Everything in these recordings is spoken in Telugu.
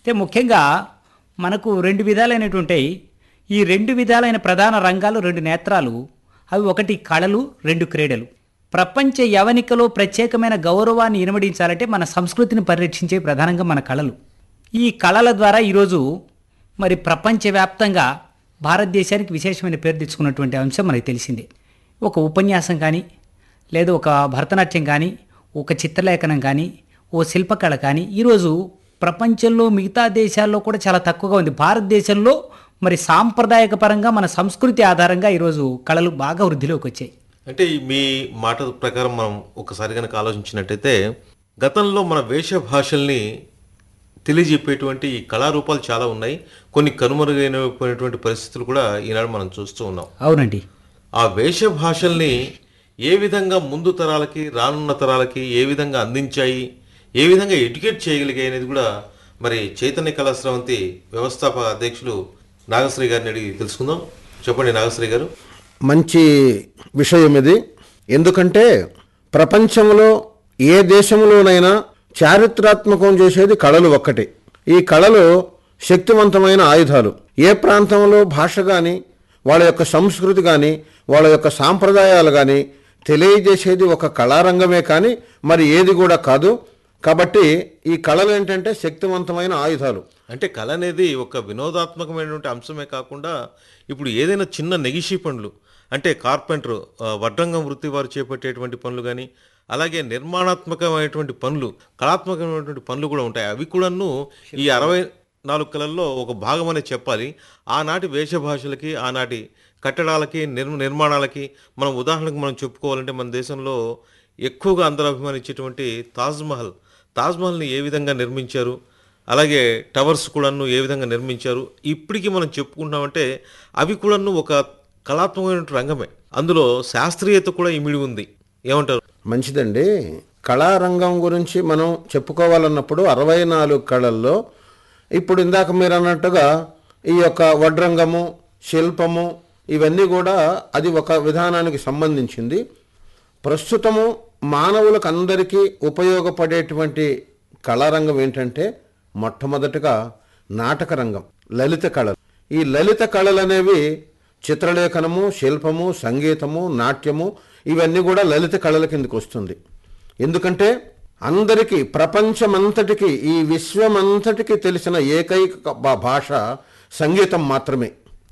అయితే ముఖ్యంగా మనకు రెండు విధాలైనటువంటి ఈ రెండు విధాలైన ప్రధాన రంగాలు రెండు నేత్రాలు అవి ఒకటి కళలు రెండు క్రీడలు ప్రపంచ యవనికలో ప్రత్యేకమైన గౌరవాన్ని ఇనుమడించాలంటే మన సంస్కృతిని పరిరక్షించే ప్రధానంగా మన కళలు ఈ కళల ద్వారా ఈరోజు మరి ప్రపంచవ్యాప్తంగా భారతదేశానికి విశేషమైన పేరు తెచ్చుకున్నటువంటి అంశం మనకు తెలిసిందే ఒక ఉపన్యాసం కానీ లేదా ఒక భరతనాట్యం కానీ ఒక చిత్రలేఖనం కానీ ఓ శిల్పకళ కానీ ఈరోజు ప్రపంచంలో మిగతా దేశాల్లో కూడా చాలా తక్కువగా ఉంది భారతదేశంలో మరి సాంప్రదాయక పరంగా మన సంస్కృతి ఆధారంగా ఈరోజు కళలు బాగా వృద్ధిలోకి వచ్చాయి అంటే ఈ మీ మాట ప్రకారం మనం ఒకసారి కనుక ఆలోచించినట్టయితే గతంలో మన వేష భాషల్ని తెలియజెప్పేటువంటి ఈ కళారూపాలు చాలా ఉన్నాయి కొన్ని కనుమరుగైనటువంటి పరిస్థితులు కూడా ఈనాడు మనం చూస్తూ ఉన్నాం అవునండి ఆ వేష భాషల్ని ఏ విధంగా ముందు తరాలకి రానున్న తరాలకి ఏ విధంగా అందించాయి ఏ విధంగా ఎడ్యుకేట్ చేయగలిగాయి అనేది కూడా మరి చైతన్య కళాశ్రవంతి వ్యవస్థాపక అధ్యక్షులు నాగశ్రీ గారిని అడిగి తెలుసుకుందాం చెప్పండి నాగశ్రీ గారు మంచి విషయం ఇది ఎందుకంటే ప్రపంచంలో ఏ దేశంలోనైనా చారిత్రాత్మకం చేసేది కళలు ఒక్కటే ఈ కళలు శక్తివంతమైన ఆయుధాలు ఏ ప్రాంతంలో భాష కానీ వాళ్ళ యొక్క సంస్కృతి కానీ వాళ్ళ యొక్క సాంప్రదాయాలు కానీ తెలియజేసేది ఒక కళారంగమే కానీ మరి ఏది కూడా కాదు కాబట్టి ఈ కళలు ఏంటంటే శక్తివంతమైన ఆయుధాలు అంటే కళ అనేది ఒక వినోదాత్మకమైనటువంటి అంశమే కాకుండా ఇప్పుడు ఏదైనా చిన్న నెగిషి పనులు అంటే కార్పెంటర్ ఆ, వడ్రంగం వృత్తి వారు చేపట్టేటువంటి పనులు కానీ అలాగే నిర్మాణాత్మకమైనటువంటి పనులు కళాత్మకమైనటువంటి పనులు కూడా ఉంటాయి అవి కూడాను ఈ అరవై నాలుగు కళల్లో ఒక భాగం అనే చెప్పాలి ఆనాటి వేషభాషలకి ఆనాటి కట్టడాలకి నిర్ నిర్మాణాలకి మనం ఉదాహరణకు మనం చెప్పుకోవాలంటే మన దేశంలో ఎక్కువగా అందరూ అభిమానించేటువంటి తాజ్మహల్ తాజ్మహల్ని ఏ విధంగా నిర్మించారు అలాగే టవర్స్ కూడాను ఏ విధంగా నిర్మించారు ఇప్పటికీ మనం చెప్పుకుంటామంటే అవి కూడాను ఒక కళాత్మకమైన రంగమే అందులో శాస్త్రీయత కూడా ఇమిడి ఉంది ఏమంటారు మంచిదండి కళారంగం గురించి మనం చెప్పుకోవాలన్నప్పుడు అరవై నాలుగు కళల్లో ఇప్పుడు ఇందాక మీరు అన్నట్టుగా ఈ యొక్క వడ్రంగము శిల్పము ఇవన్నీ కూడా అది ఒక విధానానికి సంబంధించింది ప్రస్తుతము మానవులకు అందరికీ ఉపయోగపడేటువంటి కళారంగం ఏంటంటే మొట్టమొదటగా నాటక రంగం లలిత కళలు ఈ లలిత కళలు అనేవి చిత్రలేఖనము శిల్పము సంగీతము నాట్యము ఇవన్నీ కూడా లలిత కళల కిందకు వస్తుంది ఎందుకంటే అందరికీ ప్రపంచమంతటికి ఈ విశ్వమంతటికి తెలిసిన ఏకైక భా- భాష సంగీతం మాత్రమే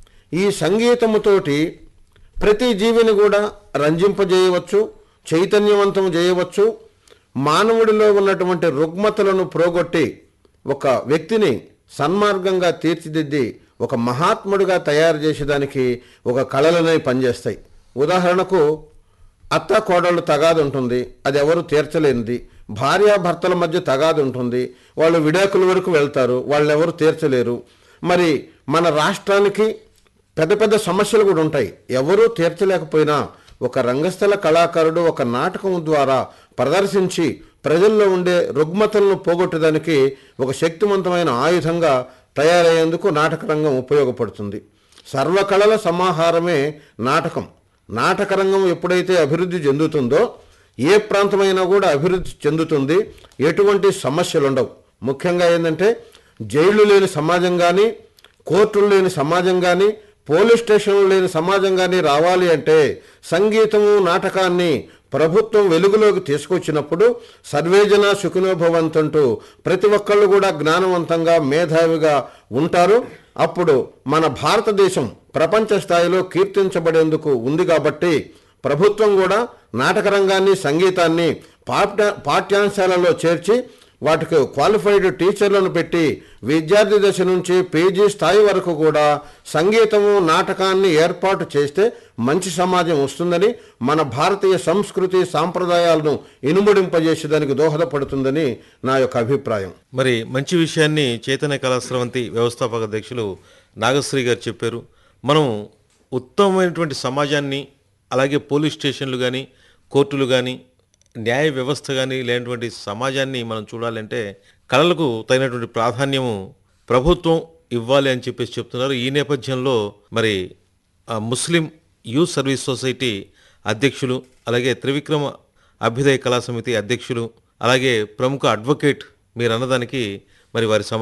ఈ సంగీతముతోటి ప్రతి జీవిని కూడా రంజింపజేయవచ్చు చైతన్యవంతం చేయవచ్చు మానవుడిలో ఉన్నటువంటి రుగ్మతలను ప్రోగొట్టి ఒక వ్యక్తిని సన్మార్గంగా తీర్చిదిద్ది ఒక మహాత్ముడిగా తయారు చేసేదానికి ఒక కళలనే పనిచేస్తాయి ఉదాహరణకు అత్త కోడళ్ళు తగాదు ఉంటుంది అది ఎవరు తీర్చలేనిది భార్యాభర్తల మధ్య తగాదు ఉంటుంది వాళ్ళు విడాకుల వరకు వెళ్తారు వాళ్ళు ఎవరు తీర్చలేరు మరి మన రాష్ట్రానికి పెద్ద పెద్ద సమస్యలు కూడా ఉంటాయి ఎవరూ తీర్చలేకపోయినా ఒక రంగస్థల కళాకారుడు ఒక నాటకం ద్వారా ప్రదర్శించి ప్రజల్లో ఉండే రుగ్మతలను పోగొట్టడానికి ఒక శక్తివంతమైన ఆయుధంగా తయారయ్యేందుకు నాటక రంగం ఉపయోగపడుతుంది సర్వకళల సమాహారమే నాటకం నాటక రంగం ఎప్పుడైతే అభివృద్ధి చెందుతుందో ఏ ప్రాంతమైనా కూడా అభివృద్ధి చెందుతుంది ఎటువంటి సమస్యలు ఉండవు ముఖ్యంగా ఏంటంటే జైళ్ళు లేని సమాజం కానీ కోర్టులు లేని సమాజం కానీ పోలీస్ స్టేషన్లు లేని సమాజం కానీ రావాలి అంటే సంగీతము నాటకాన్ని ప్రభుత్వం వెలుగులోకి తీసుకొచ్చినప్పుడు సర్వేజన సుఖినోభవంతంటూ ప్రతి ఒక్కళ్ళు కూడా జ్ఞానవంతంగా మేధావిగా ఉంటారు అప్పుడు మన భారతదేశం ప్రపంచ స్థాయిలో కీర్తించబడేందుకు ఉంది కాబట్టి ప్రభుత్వం కూడా నాటక రంగాన్ని సంగీతాన్ని పాఠ్య పాఠ్యాంశాలలో చేర్చి వాటికి క్వాలిఫైడ్ టీచర్లను పెట్టి విద్యార్థి దశ నుంచి పీజీ స్థాయి వరకు కూడా సంగీతము నాటకాన్ని ఏర్పాటు చేస్తే మంచి సమాజం వస్తుందని మన భారతీయ సంస్కృతి సాంప్రదాయాలను ఇనుముడింపజేసేదానికి దోహదపడుతుందని నా యొక్క అభిప్రాయం మరి మంచి విషయాన్ని చైతన్య కళాశ్రవంతి వ్యవస్థాపక అధ్యక్షులు నాగశ్రీ గారు చెప్పారు మనం ఉత్తమమైనటువంటి సమాజాన్ని అలాగే పోలీస్ స్టేషన్లు కానీ కోర్టులు కానీ న్యాయ వ్యవస్థ కానీ లేనటువంటి సమాజాన్ని మనం చూడాలంటే కళలకు తగినటువంటి ప్రాధాన్యము ప్రభుత్వం ఇవ్వాలి అని చెప్పేసి చెప్తున్నారు ఈ నేపథ్యంలో మరి ఆ ముస్లిం యూత్ సర్వీస్ సొసైటీ అధ్యక్షులు అలాగే త్రివిక్రమ అభ్యుదయ కళా సమితి అధ్యక్షులు అలాగే ప్రముఖ అడ్వకేట్ మీరు అన్నదానికి మరి వారి సమ